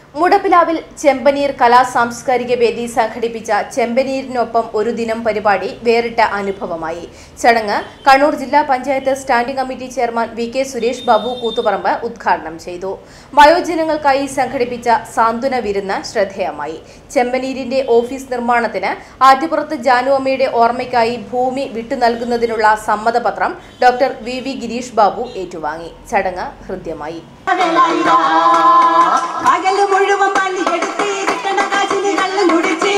മുടപ്പിലാവിൽ ചെമ്പനീർ കലാ സാംസ്കാരിക വേദി സംഘടിപ്പിച്ച ചെമ്പനീരിനൊപ്പം ഒരു ദിനം പരിപാടി വേറിട്ട അനുഭവമായി ചടങ്ങ് കണ്ണൂർ ജില്ലാ panchayat standing committee chairman V K Suresh Babu Koothuparamba ഉദ്ഘാടനം ചെയ്തു വയോജനങ്ങൾക്കായി സംഘടിപ്പിച്ച സാന്ത്വന വിരുന്ന് ശ്രദ്ധേയമായി ചെമ്പനീരിന്റെ ഓഫീസ് നിർമ്മാണത്തിന് ആറ്റുപുറത്ത് ജാനുഅമ്മയുടെ ഓർമ്മയ്ക്കായി ഭൂമി വിട്ടു നൽകുന്നതിനുള്ള സമ്മതപത്രം doctor V V Girish Babu ഏറ്റുവാങ്ങി ചടങ്ങ് ഹൃദ്യമായി പകല് മുഴുവൻ പള്ളി എടുത്ത് കിട്ടണ കാശിന് കള്ളം കുടിച്ച്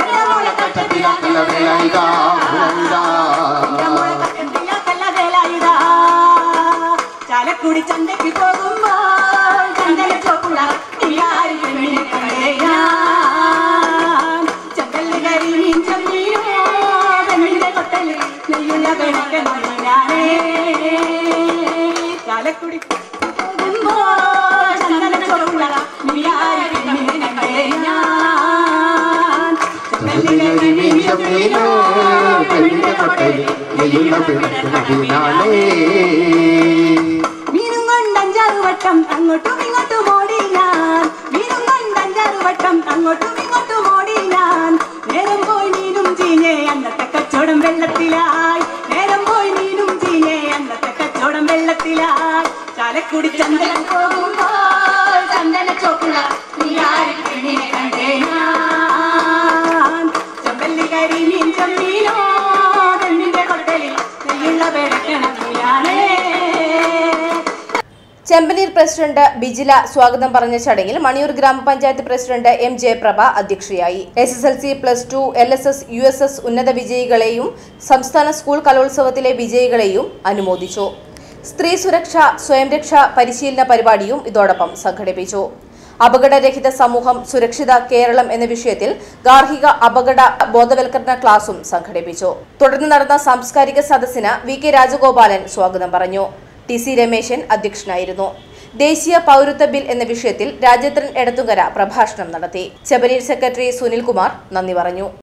ചാലക്കുടി ചന്തയ്ക്ക് പോകുമ്പോൾ ചന്ദന ചോക്കുള ചന്തല് കരി മീൻ ചമ്മീനോ പെണ്ണിന്റെ കൊട്ടല് നെയ്യുള്ള വെളിക്കണേ ചാലക്കുടി പോകുമ്പോൾ ചന്ദന ചോക്കുള മീനും കൊണ്ട് അഞ്ചാറ് വട്ടം അങ്ങോട്ടും ഇങ്ങോട്ടും ഓടി ഞാൻ മീനും കൊണ്ട് അഞ്ചാറ് വട്ടം അങ്ങോട്ടും ഇങ്ങോട്ടും ഓടി ഞാൻ നേരം പോയി മീനും ചീഞ്ഞേ അന്നത്തെ കച്ചവടം വെള്ളത്തിലായി നേരം പോയി മീനും ചീഞ്ഞേ അന്നത്തെ കച്ചവടം വെള്ളത്തിലായി ചാലക്കുടി ചന്ദനം പോകുമ്പോൾ ചന്ദന ചോക്കുള നീ ആര് പെണ്ണിനെ കണ്ടേ ഞാൻ ചെമ്പല്ലി കരി മീൻ ചെമ്മീനോ പെണ്ണിന്റെ കൊട്ടലിൽ നെയ്യുള്ള വെടക്കണം നീയാണേ ചെമ്പനീർ പ്രസിഡന്റ് ബിജില സ്വാഗതം പറഞ്ഞ ചടങ്ങിൽ മണിയൂർ ഗ്രാമപഞ്ചായത്ത് പ്രസിഡന്റ് എം ജയപ്രഭ അധ്യക്ഷയായി S S L C plus two L S S U S S ഉന്നത വിജയികളെയും സംസ്ഥാന സ്കൂൾ കലോത്സവത്തിലെ വിജയികളെയും അനുമോദിച്ചു സ്ത്രീ സുരക്ഷ സ്വയംരക്ഷ പരിശീലന പരിപാടിയും ഇതോടൊപ്പം സംഘടിപ്പിച്ചു അപകടരഹിത സമൂഹം സുരക്ഷിത കേരളം എന്ന വിഷയത്തിൽ ഗാർഹിക അപകട ബോധവൽക്കരണ ക്ലാസും സംഘടിപ്പിച്ചു തുടർന്ന് നടന്ന സാംസ്കാരിക സദസ്സിന് വി കെ രാജഗോപാലൻ സ്വാഗതം പറഞ്ഞു ടി സി രമേശൻ അധ്യക്ഷനായിരുന്നു ദേശീയ പൗരത്വ ബിൽ എന്ന വിഷയത്തിൽ രാജേന്ദ്രൻ എടത്തുകര പ്രഭാഷണം നടത്തി ചെബനീർ സെക്രട്ടറി സുനിൽകുമാർ നന്ദി പറഞ്ഞു